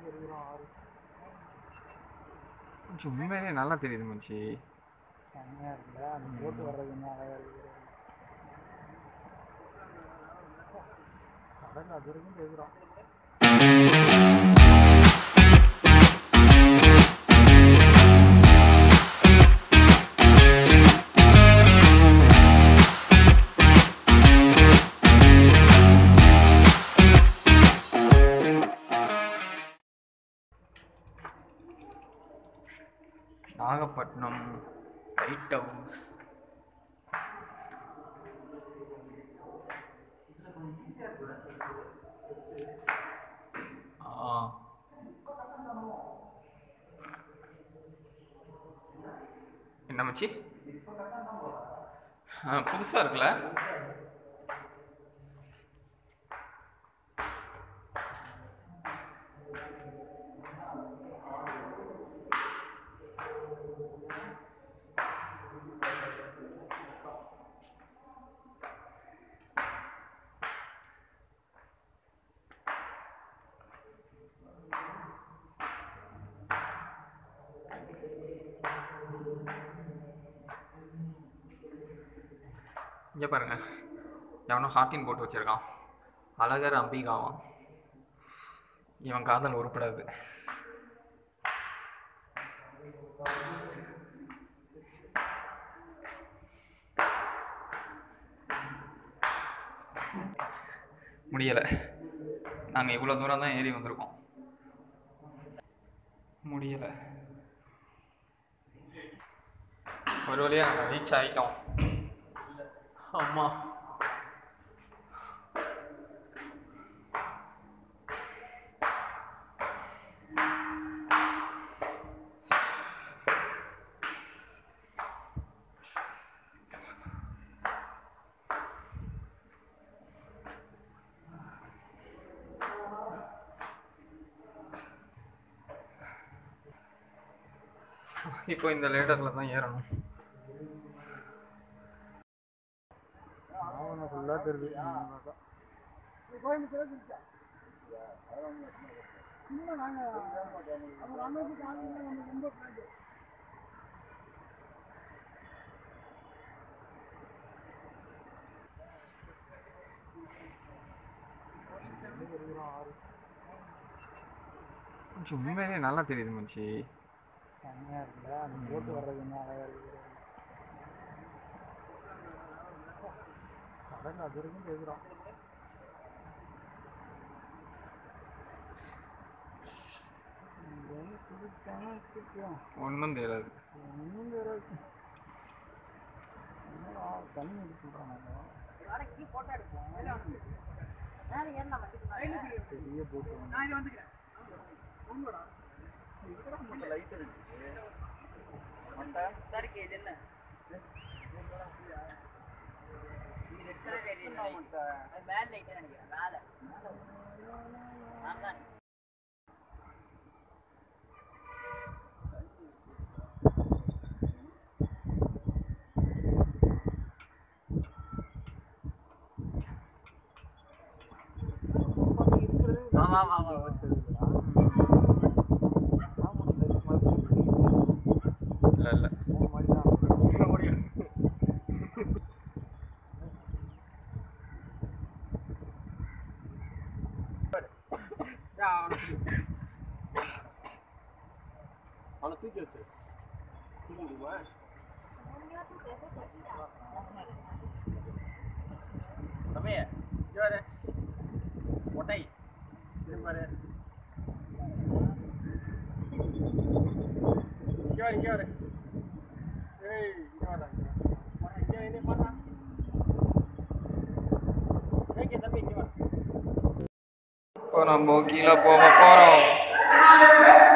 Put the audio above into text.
கொஞ்சம் உண்மையிலே நல்லா தெரியுது மச்சி செம்மையா இருக்குல்ல அந்த போட்டு வர்றது என்ன அழகா இருக்குது கடல் அது வரைக்கும் கேட்குறோம் நாகப்பட்டினம் லைட் ஹவுஸ் ஆ என்ன மச்சி ஆ புதுசாக இருக்குல்ல இங்கே பாருங்க எவனோ ஹார்டின் போட்டு வச்சிருக்கான் அழகர் அம்பிகாவான் இவன் காதல் உருப்படாது முடியலை நாங்கள் இவ்வளோ தூரம் தான் ஏறி வந்திருக்கோம் முடியலை ஒரு வழியாக நாங்கள் ரீச் ஆகிட்டோம் அம்மா இப்போ இந்த லேடரில் தான் ஏறணும் ஆவணம் ஃபுல்லாக தெரியுது ஆமாக்கா. கொஞ்சம் உண்மையிலே நல்லா தெரியுது மச்சி செம்மையா இருக்குல்ல அந்த போட்டு வர்றது என்ன அழகா இருக்குது கடல் அது வரைக்கும் கேட்குறோம் ஒன்றும் தெரியாது ஒன்றும் தெரியாது என்னடா தண்ணி எடுத்து சொல்கிறாங்க பெரிய போட்டு ஆமா ஆமா ஆமா இல்லை இல்லை அவனை தூக்கி வச்சு தூக்க முடியுமா தம்பி இங்க பாரு ஒட்டை இது பாரு இங்க வாரு இங்க வாரு ஏய் இங்க வாடா இங்க என்ன பாரு ஏய் தம்பி இங்க வா இப்போ நம்ம கீழே போக போகிறோம்